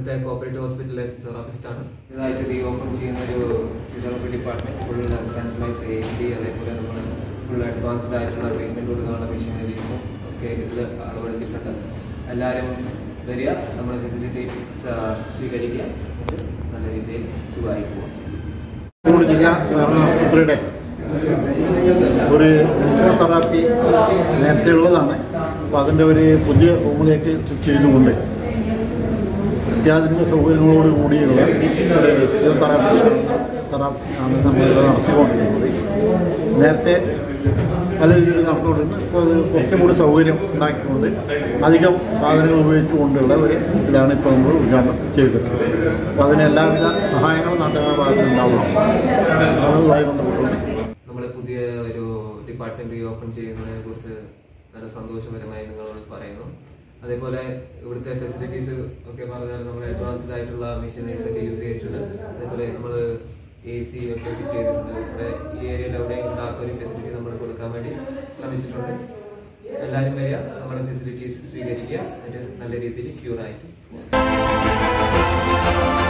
ഇവിടുത്തെ കോപ്പറേറ്റീവ് ഹോസ്പിറ്റലിലെ ഫിസിയോതെറാപ്പിസ്റ്റ് ആണ് ഇതായിട്ട് റീ ഓപ്പൺ ചെയ്യുന്ന ഒരു physiotherapy department full centralise A C അതേപോലെ നമ്മൾ ഫുൾ അഡ്വാൻസ്ഡ് ആയിട്ടുള്ള ട്രീറ്റ്മെന്റ് കൊടുക്കാനുള്ള മെഷീനറീസും ഒക്കെ ഇതിൽ അളവെടുത്തിട്ടുണ്ട് എല്ലാവരും വരിക നമ്മുടെ ഫെസിലിറ്റി സ്വീകരിക്കുക എന്നിട്ട് നല്ല രീതിയിൽ സുഖമായി പോവാം കോഴിക്കോട് ജില്ലാ സഹകരണ ആശുപത്രിയുടെ ഒരു ഫിസിയോതെറാപ്പി നേരത്തെ ഉള്ളതാണ് അപ്പോൾ അതിൻ്റെ ഒരു പുതിയ റൂമിലേക്ക് ഷിഫ്റ്റ് ചെയ്തുകൊണ്ട് അത്യാധുനിക സൗകര്യങ്ങളോട് കൂടിയുള്ള ഒരു ഫിസിയോതെറാപ്പി തെറാപ്പി ആണ് നമ്മളിവിടെ നടത്തിക്കൊണ്ടിരിക്കുന്നത് നേരത്തെ പല രീതിയിൽ നടന്നുകൊണ്ടിരുന്നത് ഇപ്പോൾ അത് കുറച്ചും കൂടി സൗകര്യം ഉണ്ടാക്കിക്കൊണ്ട് അധികം സാധനങ്ങൾ ഉപയോഗിച്ചുകൊണ്ടുള്ള ഒരു ഇതാണ് ഇപ്പോൾ നമ്മൾ ഉദ്ഘാടനം ചെയ്തിട്ടുള്ളത് അപ്പോൾ അതിന് എല്ലാവിധ സഹായങ്ങളും നാട്ടുകാരുടെ ഭാഗത്ത് ഉണ്ടാവണം അതുമായി ബന്ധപ്പെട്ടുകൊണ്ട് നമ്മൾ പുതിയ ഒരു ഡിപ്പാർട്ട്മെന്റ് റീ ഓപ്പൺ ചെയ്യുന്നതിനെ കുറിച്ച് നല്ല സന്തോഷകരമായി നിങ്ങളോട് പറയുന്നു അതേപോലെ ഇവിടുത്തെ ഫെസിലിറ്റീസ് ഒക്കെ പറഞ്ഞാൽ നമ്മൾ അഡ്വാൻസ്ഡ് ആയിട്ടുള്ള മെഷീനറീസ് ഒക്കെ യൂസ് ചെയ്തിട്ടുണ്ട് അതേപോലെ നമ്മൾ എ സി ഒക്കെ ഫിറ്റ് ചെയ്തിട്ടുണ്ട് ഇവിടെ ഈ ഏരിയയിൽ എവിടെയും ഇല്ലാത്തൊരു ഫെസിലിറ്റി നമ്മൾ കൊടുക്കാൻ വേണ്ടി ശ്രമിച്ചിട്ടുണ്ട് എല്ലാവരും വരിക നമ്മുടെ ഫെസിലിറ്റീസ് സ്വീകരിക്കുക എന്നിട്ട് നല്ല രീതിയിൽ ക്യൂർ ആയിട്ട് പോവാം.